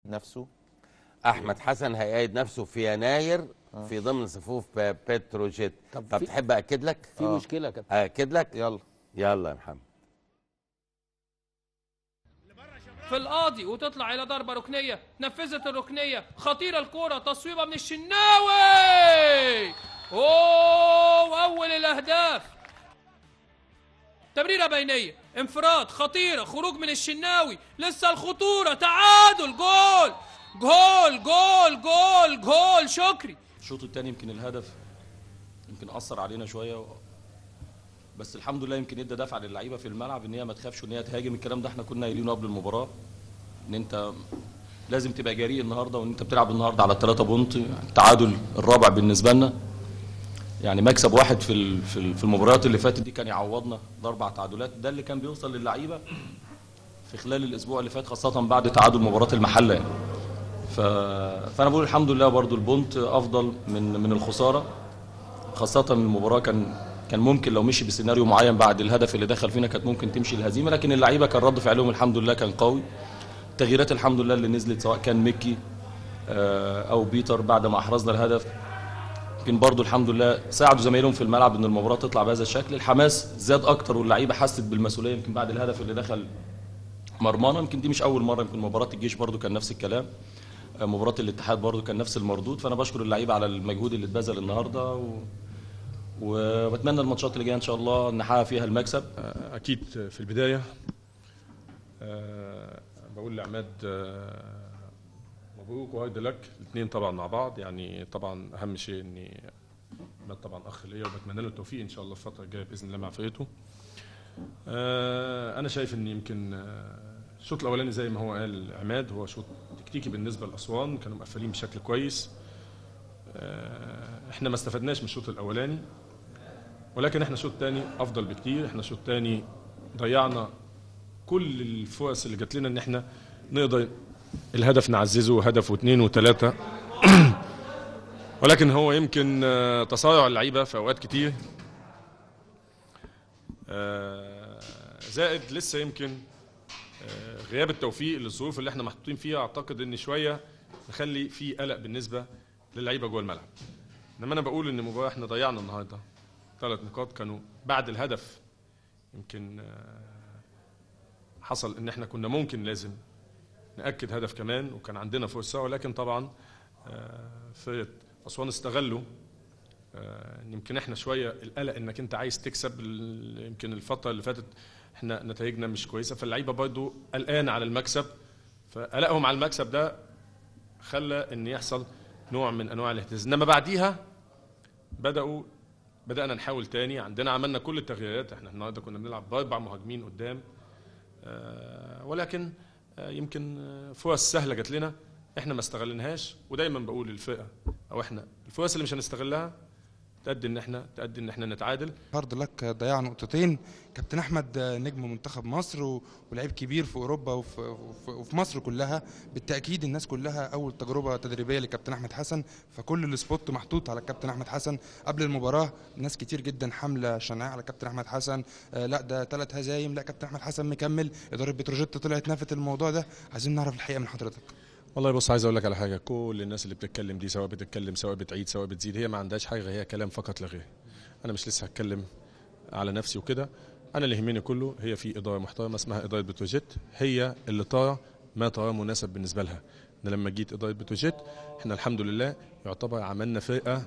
نفسه احمد حسن هيقيد نفسه في يناير في ضمن صفوف ب- بتروجيت طب طب في- تحب اكد لك في مشكله يا كابتن اكد لك يلا يلا يا محمد في القاضي وتطلع الى ضربه ركنيه نفذت الركنيه خطيره الكوره تصويبه من الشناوي اوه اول الاهداف تمريره بينيه انفراد خطيره خروج من الشناوي لسه الخطوره تعادل جول جول جول جول جول شكري الشوط الثاني يمكن الهدف يمكن اثر علينا شويه و... بس الحمد لله يمكن ادى دفعه للعيبه في الملعب ان هي ما تخافش وان هي تهاجم الكلام ده احنا كنا قايلينه قبل المباراه ان انت لازم تبقى جريء النهارده وان انت بتلعب النهارده على الثلاثه بونت التعادل الرابع بالنسبه لنا يعني مكسب واحد في ال- في ال- في المباريات اللي فاتت دي كان يعوضنا الاربع تعادلات ده اللي كان بيوصل للعيبه في خلال الاسبوع اللي فات خاصه بعد تعادل مباراه المحله يعني. ف... فانا بقول الحمد لله برضو البونت افضل من من الخساره خاصه المباراه كان كان ممكن لو مشي بسيناريو معين بعد الهدف اللي دخل فينا كانت ممكن تمشي الهزيمه لكن اللعيبه كان رد فعلهم الحمد لله كان قوي التغييرات الحمد لله اللي نزلت سواء كان ميكي آه، او بيتر بعد ما احرزنا الهدف يمكن برضو الحمد لله ساعدوا زمايلهم في الملعب ان المباراه تطلع بهذا الشكل الحماس زاد اكتر واللعيبه حست بالمسؤوليه يمكن بعد الهدف اللي دخل مرمانا يمكن دي مش اول مره يمكن مباراه الجيش برضو كان نفس الكلام آه، مباراه الاتحاد برضو كان نفس المردود فانا بشكر اللعيبه على المجهود اللي اتبذل النهارده و... وبتمنى الماتشات اللي جايه ان شاء الله نحقق فيها المكسب اكيد في البدايه آه، بقول لعماد آه، مبروك وهارد لك الاثنين طبعا مع بعض يعني طبعا اهم شيء اني عماد طبعا اخ ليا وبتمنى له التوفيق ان شاء الله الفتره الجايه باذن الله مع فرقته آه، انا شايف ان يمكن آه، الشوط الاولاني زي ما هو قال عماد هو شوط تكتيكي بالنسبه لاسوان كانوا مقفلين بشكل كويس آه، احنا ما استفدناش من الشوط الاولاني ولكن احنا شوط تاني افضل بكتير احنا شوط تاني ضيعنا كل الفرص اللي جات لنا ان احنا نقدر الهدف نعززه هدف واثنين وثلاثه ولكن هو يمكن آه، تسارع اللعيبه في اوقات كتير آه، زائد لسه يمكن آه، غياب التوفيق للظروف اللي احنا محطوطين فيها اعتقد ان شويه نخلي في قلق بالنسبه للعيبه جوه الملعب انما انا بقول ان المباراه احنا ضيعنا النهارده ثلاث نقاط كانوا بعد الهدف يمكن آه، حصل ان احنا كنا ممكن لازم ناكد هدف كمان وكان عندنا فرصه ولكن طبعا آه، فرقه اسوان استغلوا آه، يمكن احنا شويه القلق انك انت عايز تكسب ال- يمكن الفتره اللي فاتت احنا نتائجنا مش كويسه فاللعيبه برضو قلقانه على المكسب فقلقهم على المكسب ده خلى ان يحصل نوع من انواع الاهتزاز انما بعديها بداوا بدانا نحاول تاني عندنا عملنا كل التغييرات احنا النهارده كنا بنلعب باربع مهاجمين قدام آه، ولكن آه، يمكن آه، فرص سهله جات لنا احنا ما استغلناهاش ودايما بقول للفرقه او احنا الفرص اللي مش هنستغلها تأدي ان احنا تأدي ان احنا نتعادل هارد لك ضيع نقطتين كابتن احمد نجم منتخب مصر و- ولعيب كبير في اوروبا وفي, وفي, وفي مصر كلها بالتاكيد الناس كلها اول تجربه تدريبيه لكابتن احمد حسن فكل السبوت محطوط على الكابتن احمد حسن قبل المباراه ناس كتير جدا حامله شناع على كابتن احمد حسن آه لا ده ثلاث هزايم لا كابتن احمد حسن مكمل اداره بتروجيت طلعت نفت الموضوع ده عايزين نعرف الحقيقه من حضرتك والله بص عايز اقول لك على حاجه كل الناس اللي بتتكلم دي سواء بتتكلم سواء بتعيد سواء بتزيد هي ما عندهاش حاجه هي كلام فقط لا غير انا مش لسه هتكلم على نفسي وكده انا اللي يهمني كله هي في اداره محترمه اسمها اداره بتروجيت هي اللي ترى ما تراه مناسب بالنسبه لها انا لما جيت اداره بتروجيت احنا الحمد لله يعتبر عملنا فرقه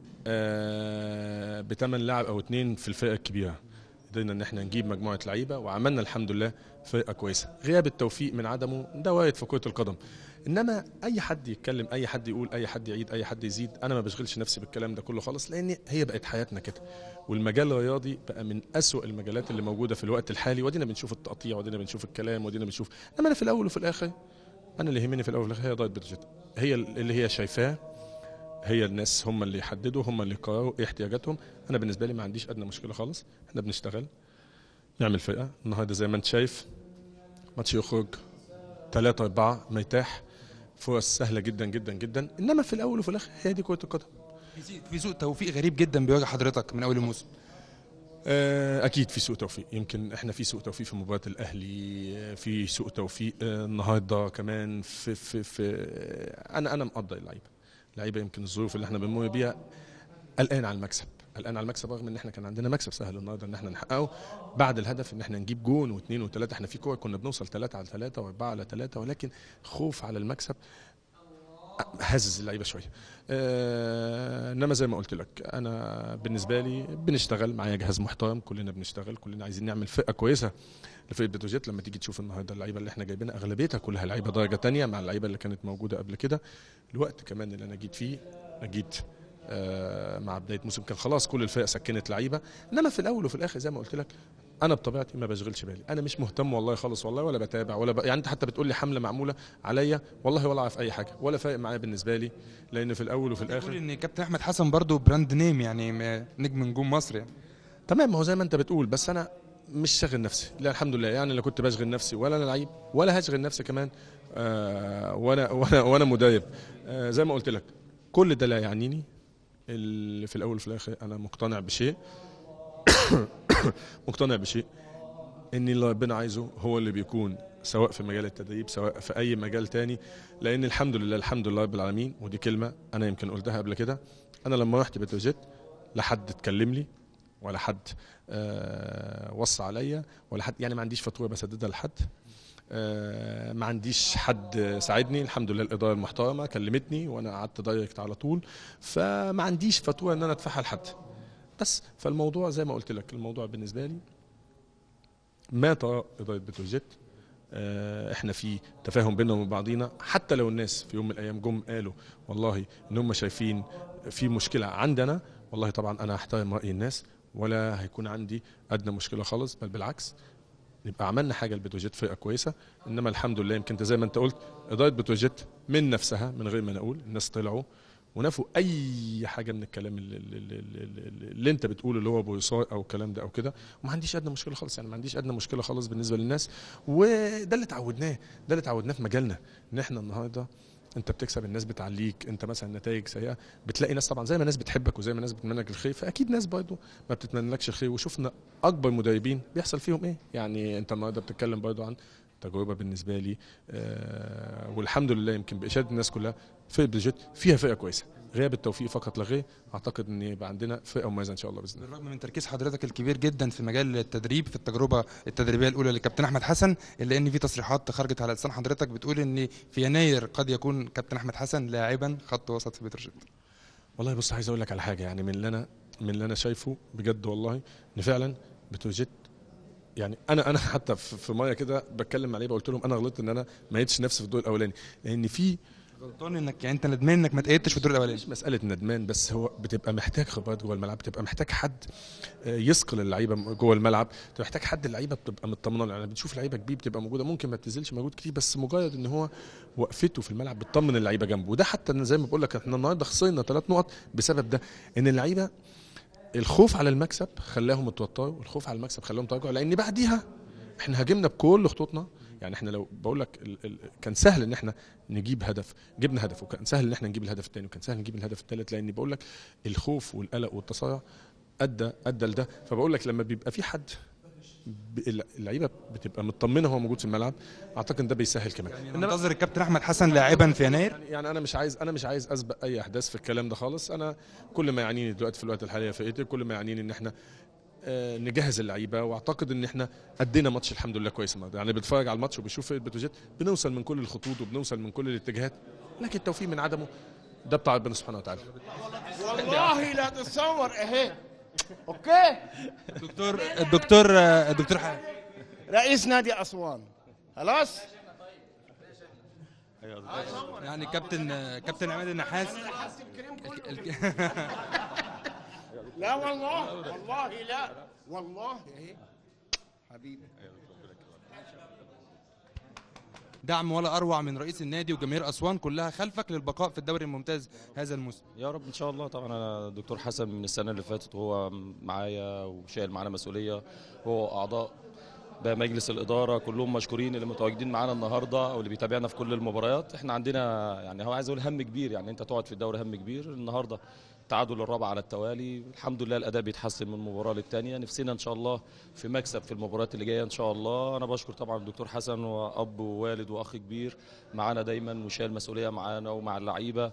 آه، بثمان لاعب او اتنين في الفرقه الكبيره قدرنا ان احنا نجيب مجموعه لعيبه وعملنا الحمد لله فرقه كويسه غياب التوفيق من عدمه ده وارد في كره القدم انما اي حد يتكلم اي حد يقول اي حد يعيد اي حد يزيد انا ما بشغلش نفسي بالكلام ده كله خالص لان هي بقت حياتنا كده والمجال الرياضي بقى من أسوأ المجالات اللي موجوده في الوقت الحالي ودينا بنشوف التقطيع ودينا بنشوف الكلام ودينا بنشوف انما انا في الاول وفي الاخر انا اللي يهمني في الاول وفي الاخر هي اداره بتروجيت هي اللي هي شايفاه هي الناس هم اللي يحددوا هم اللي يقرروا ايه احتياجاتهم انا بالنسبه لي ما عنديش ادنى مشكله خالص احنا بنشتغل نعمل فرقه النهارده زي ما انت شايف ماتش يخرج ثلاثة أربعة مرتاح فرص سهلة جدا جدا جدا إنما في الأول وفي الآخر هي دي كرة القدم في سوء- في سوء توفيق غريب جدا بيواجه حضرتك من اول الموسم آه، اكيد في سوء توفيق يمكن احنا في سوء توفيق في مباراه الاهلي آه، في سوء توفيق آه، النهارده كمان في في في آه، انا انا مقدر اللعيبه اللعيبه يمكن الظروف اللي احنا بنمر بيها قلقان على المكسب قلقان على المكسب رغم ان احنا كان عندنا مكسب سهل النهارده ان احنا نحققه بعد الهدف ان احنا نجيب جون واثنين وثلاثه احنا في كور كنا بنوصل ثلاثه على ثلاثه واربعه على ثلاثه ولكن خوف على المكسب هزز اللعيبه شويه آه انما زي ما قلت لك انا بالنسبه لي بنشتغل معايا جهاز محترم كلنا بنشتغل كلنا عايزين نعمل فرقه كويسه لفرقه بتروجيت لما تيجي تشوف النهارده اللعيبه اللي احنا جايبينها اغلبيتها كلها لعيبه درجه تانية مع اللعيبه اللي كانت موجوده قبل كده الوقت كمان اللي انا جيت فيه أنا جيت آه مع بدايه موسم كان خلاص كل الفرق سكنت لعيبه انما في الاول وفي الاخر زي ما قلت لك انا بطبيعتي ما بشغلش بالي انا مش مهتم والله خالص والله ولا بتابع ولا ب... يعني انت حتى بتقول لي حمله معموله عليا والله ولا اعرف اي حاجه ولا فارق معايا بالنسبه لي لان في الاول وفي بتقول الاخر ان كابتن احمد حسن برضو براند نيم يعني م- نجم نجوم مصر يعني تمام ما هو زي ما انت بتقول بس انا مش شاغل نفسي لا الحمد لله يعني لا كنت بشغل نفسي ولا انا لعيب ولا هشغل نفسي كمان آه وانا وانا وانا مدرب آه زي ما قلت لك كل ده لا يعنيني اللي في الاول وفي الاخر انا مقتنع بشيء مقتنع بشيء ان اللي ربنا عايزه هو اللي بيكون سواء في مجال التدريب سواء في اي مجال تاني لان الحمد لله الحمد لله رب العالمين ودي كلمه انا يمكن قلتها قبل كده انا لما رحت بتروجيت لا حد اتكلم لي ولا حد آه وصى عليا ولا حد يعني ما عنديش فاتوره بسددها لحد آه ما عنديش حد ساعدني الحمد لله الاداره المحترمه كلمتني وانا قعدت دايركت على طول فما عنديش فاتوره ان انا ادفعها لحد بس فالموضوع زي ما قلت لك الموضوع بالنسبه لي ما ترى اداره بتروجيت آه، احنا في تفاهم بيننا وبين بعضينا حتى لو الناس في يوم من الايام جم قالوا والله ان هم شايفين في مشكله عندنا والله طبعا انا هحترم راي الناس ولا هيكون عندي ادنى مشكله خالص بل بالعكس نبقى عملنا حاجه لبتروجيت فرقه كويسه انما الحمد لله يمكن انت زي ما انت قلت اداره بتروجيت من نفسها من غير ما نقول الناس طلعوا ونفوا اي حاجه من الكلام اللي, اللي, اللي, اللي انت بتقوله اللي هو بوصاء او الكلام ده او كده وما عنديش ادنى مشكله خالص يعني ما عنديش ادنى مشكله خالص بالنسبه للناس وده اللي اتعودناه ده اللي اتعودناه في مجالنا ان احنا النهارده انت بتكسب الناس بتعليك انت مثلا نتائج سيئه بتلاقي ناس طبعا زي ما ناس بتحبك وزي ما ناس بتتمنى لك الخير فاكيد ناس برضه ما بتتمنى لكش الخير وشفنا اكبر مدربين بيحصل فيهم ايه يعني انت النهارده بتتكلم برضه عن تجربه بالنسبه لي آه والحمد لله يمكن باشاده الناس كلها فرقه بروجيت فيها فرقه كويسه غياب التوفيق فقط لا غير اعتقد ان يبقى عندنا فرقه مميزه ان شاء الله باذن الله بالرغم من تركيز حضرتك الكبير جدا في مجال التدريب في التجربه التدريبيه الاولى لكابتن احمد حسن الا ان في تصريحات خرجت على لسان حضرتك بتقول ان في يناير قد يكون كابتن احمد حسن لاعبا خط وسط في بتروجيت والله بص عايز اقول لك على حاجه يعني من اللي انا من اللي انا شايفه بجد والله ان فعلا بتروجيت يعني انا انا حتى في في مره كده بتكلم مع لعيبه قلت لهم انا غلطت ان انا ما لقيتش نفسي في الدور الاولاني لان في غلطان انك يعني انت ندمان انك ما تأيدتش في الدور الاولاني مش مساله ندمان بس هو بتبقى محتاج خبرات جوه الملعب بتبقى محتاج حد آه، يثقل اللعيبه جوه الملعب بتبقى محتاج حد اللعيبه بتبقى مطمنه له. يعني بتشوف لعيبه كبير بتبقى موجوده ممكن ما بتنزلش مجهود كتير بس مجرد ان هو وقفته في الملعب بتطمن اللعيبه جنبه وده حتى أنا زي ما بقول لك احنا النهارده خسرنا ثلاث نقط بسبب ده ان اللعيبه الخوف على المكسب خلاهم اتوتروا والخوف على المكسب خلاهم تراجعوا لان بعديها احنا هاجمنا بكل خطوطنا يعني احنا لو بقول لك ال ال كان سهل ان احنا نجيب هدف جبنا هدف وكان سهل ان احنا نجيب الهدف الثاني وكان سهل نجيب الهدف الثالث لان بقول لك الخوف والقلق والتصارع ادى ادى لده فبقول لك لما بيبقى في حد ب- اللعيبه بتبقى مطمنه هو موجود في الملعب اعتقد ده بيسهل كمان ننتظر الكابتن احمد حسن لاعبا في يناير يعني يعني انا مش عايز انا مش عايز اسبق اي احداث في الكلام ده خالص انا كل ما يعنيني دلوقتي في الوقت الحالي في فرقتي كل ما يعنيني ان احنا آه، نجهز اللعيبه واعتقد ان احنا ادينا ماتش الحمد لله كويس النهارده يعني بتفرج على الماتش وبيشوف فرقه بتروجيت بنوصل من كل الخطوط وبنوصل من كل الاتجاهات لكن التوفيق من عدمه ده بتاع ربنا سبحانه وتعالى والله لا تتصور اهي اوكي الدكتور الدكتور الدكتور ح- رئيس نادي اسوان خلاص يعني كابتن كابتن عماد النحاس الك- لا والله والله لا والله اهي حبيبي دعم ولا اروع من رئيس النادي وجماهير اسوان كلها خلفك للبقاء في الدوري الممتاز هذا الموسم يا رب ان شاء الله طبعا انا دكتور حسن من السنه اللي فاتت وهو معايا وشايل معانا مسؤوليه هو اعضاء بمجلس الاداره كلهم مشكورين اللي متواجدين معانا النهارده او اللي بيتابعنا في كل المباريات احنا عندنا يعني هو عايز اقول هم كبير يعني انت تقعد في الدوري هم كبير النهارده التعادل الرابع على التوالي الحمد لله الاداء بيتحسن من مباراه للتانيه نفسنا ان شاء الله في مكسب في المباريات اللي جايه ان شاء الله انا بشكر طبعا الدكتور حسن واب ووالد واخ كبير معانا دايما وشايل مسؤوليه معانا ومع اللعيبه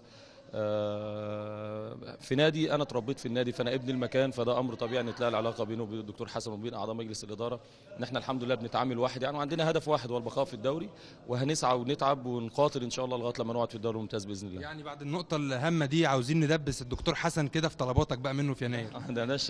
آه، في نادي انا اتربيت في النادي فانا ابن المكان فده امر طبيعي ان تلاقي العلاقه بينه وبين الدكتور حسن وبين اعضاء مجلس الاداره ان احنا الحمد لله بنتعامل واحد يعني وعندنا هدف واحد هو البقاء في الدوري وهنسعى ونتعب ونقاتل ان شاء الله لغايه لما نقعد في الدوري الممتاز باذن الله يعني بعد النقطة الهامة دي عاوزين ندبس الدكتور حسن كده في طلباتك بقى منه في يناير ده ناش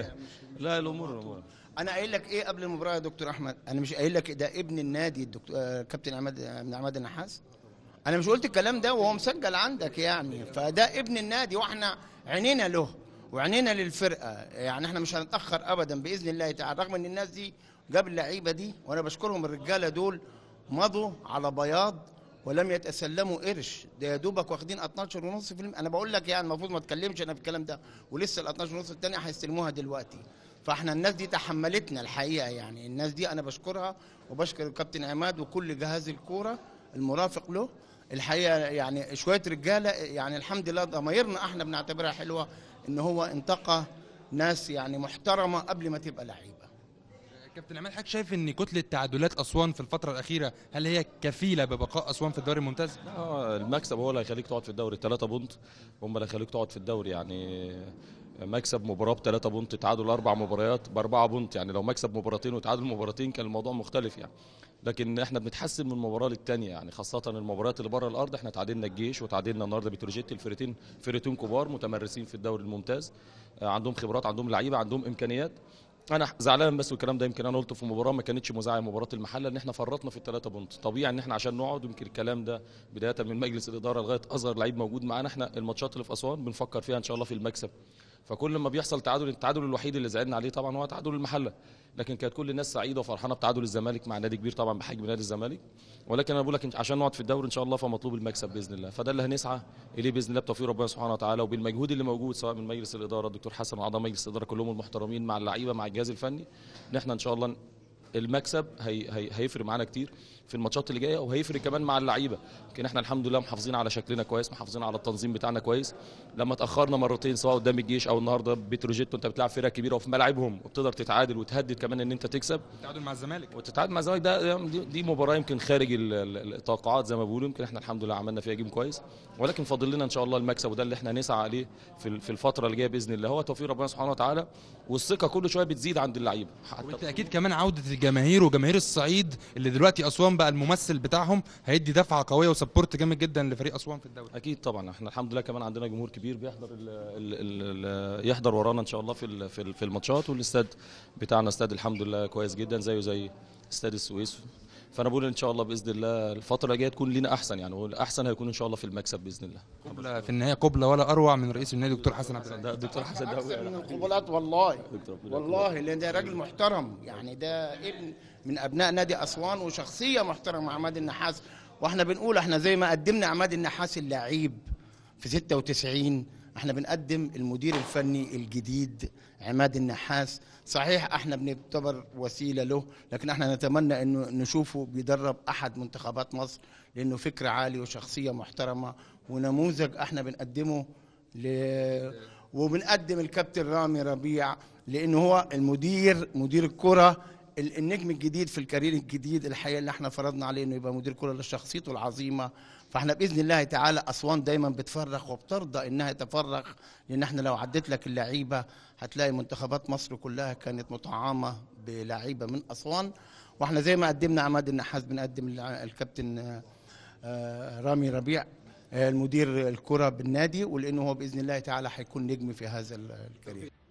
لا الامور الامور انا قايل لك ايه قبل المباراه يا دكتور احمد انا مش قايل لك ده ابن النادي الدكتور آه، كابتن عماد ابن عماد النحاس انا مش قلت الكلام ده وهو مسجل عندك يعني فده ابن النادي واحنا عينينا له وعينينا للفرقه يعني احنا مش هنتاخر ابدا باذن الله تعالى رغم ان الناس دي جاب اللعيبه دي وانا بشكرهم الرجاله دول مضوا على بياض ولم يتسلموا قرش ده يا دوبك واخدين 12 ونص في الم... انا بقول لك يعني المفروض ما اتكلمش انا في الكلام ده ولسه ال 12 ونص الثانيه هيستلموها دلوقتي فاحنا الناس دي تحملتنا الحقيقه يعني الناس دي انا بشكرها وبشكر الكابتن عماد وكل جهاز الكوره المرافق له الحقيقه يعني شويه رجاله يعني الحمد لله ضمايرنا احنا بنعتبرها حلوه ان هو انتقى ناس يعني محترمه قبل ما تبقى لعيبه كابتن عماد حضرتك شايف ان كتلة تعادلات اسوان في الفترة الأخيرة هل هي كفيلة ببقاء اسوان في الدوري الممتاز؟ آه، المكسب هو اللي هيخليك تقعد في الدوري الثلاثة بونت هم اللي هيخليك تقعد في الدوري يعني مكسب مباراة بثلاثة بونت تعادل أربع مباريات بأربعة بونت يعني لو مكسب مباراتين وتعادل مباراتين كان الموضوع مختلف يعني لكن احنا بنتحسن من مباراة للتانية يعني خاصة المباريات اللي بره الأرض احنا تعادلنا الجيش وتعادلنا النهارده بتروجيت الفرقتين فرقتين كبار متمرسين في الدوري الممتاز آه، عندهم خبرات عندهم لعيبة عندهم إمكانيات انا زعلان بس والكلام ده يمكن انا قلته في مباراه ما كانتش مذاعه مباراه المحله ان احنا فرطنا في الثلاثه بونت طبيعي ان احنا عشان نقعد يمكن الكلام ده بدايه من مجلس الاداره لغايه اصغر لعيب موجود معانا احنا الماتشات اللي في اسوان بنفكر فيها ان شاء الله في المكسب فكل ما بيحصل تعادل التعادل الوحيد اللي زعلنا عليه طبعا هو تعادل المحله لكن كانت كل الناس سعيده وفرحانه بتعادل الزمالك مع نادي كبير طبعا بحجم نادي الزمالك ولكن انا بقول لك عشان نقعد في الدوري ان شاء الله فمطلوب المكسب باذن الله فده اللي هنسعى اليه باذن الله بتوفيق ربنا سبحانه وتعالى وبالمجهود اللي موجود سواء من مجلس الاداره الدكتور حسن واعضاء مجلس الاداره كلهم المحترمين مع اللعيبه مع الجهاز الفني ان احنا ان شاء الله المكسب هي هي هيفرق معانا كتير في الماتشات اللي جايه وهيفرق كمان مع اللعيبه يمكن احنا الحمد لله محافظين على شكلنا كويس محافظين على التنظيم بتاعنا كويس لما اتاخرنا مرتين سواء قدام الجيش او النهارده بتروجيت وانت بتلعب فرقه كبيره وفي ملعبهم وبتقدر تتعادل وتهدد كمان ان انت تكسب التعادل مع الزمالك وتتعادل مع الزمالك ده دي, دي مباراه يمكن خارج ال- ال- التوقعات زي ما بيقولوا يمكن احنا الحمد لله عملنا فيها جيم كويس ولكن فاضل لنا ان شاء الله المكسب وده اللي احنا هنسعى عليه في ال- في الفتره اللي جايه باذن الله هو توفيق ربنا سبحانه وتعالى والثقه كل شويه بتزيد عند اللعيبه حتى بالتأكيد كمان عودة الجماهير وجماهير الصعيد اللي دلوقتي أسوان بقى الممثل بتاعهم هيدي دفعة قوية وسبورت جامد جدا لفريق أسوان في الدوري اكيد طبعا احنا الحمد لله كمان عندنا جمهور كبير بيحضر ال ال ال ال يحضر ورانا ان شاء الله في ال- في ال- في الماتشات والاستاد بتاعنا استاد الحمد لله كويس جدا زيه زي استاد السويس فانا بقول ان شاء الله باذن الله الفتره اللي جايه تكون لينا احسن يعني والاحسن هيكون ان شاء الله في المكسب باذن الله قبلة في النهاية قبلة ولا أروع من رئيس النادي دكتور حسن عبد العزيز ده الدكتور حسن ده اكثر من القبلات والله دكتور ربنا والله لان ده راجل محترم يعني ده ابن من ابناء نادي اسوان وشخصيه محترمه عماد النحاس واحنا بنقول احنا زي ما قدمنا عماد النحاس اللعيب في 96 احنا بنقدم المدير الفني الجديد عماد النحاس صحيح احنا بنعتبر وسيله له لكن احنا نتمنى انه نشوفه بيدرب احد منتخبات مصر لانه فكر عالي وشخصيه محترمه ونموذج احنا بنقدمه ل... وبنقدم الكابتن رامي ربيع لانه هو المدير مدير الكره ال- النجم الجديد في الكارير الجديد الحقيقه اللي احنا فرضنا عليه انه يبقى مدير كره لشخصيته العظيمه فاحنا باذن الله تعالى اسوان دايما بتفرخ وبترضى انها تفرخ لان احنا لو عديت لك اللعيبه هتلاقي منتخبات مصر كلها كانت مطعمه بلعيبه من اسوان واحنا زي ما قدمنا عماد النحاس بنقدم الع- الكابتن آه، آه، رامي ربيع آه، المدير الكره بالنادي ولانه هو باذن الله تعالى هيكون نجم في هذا ال- الكارير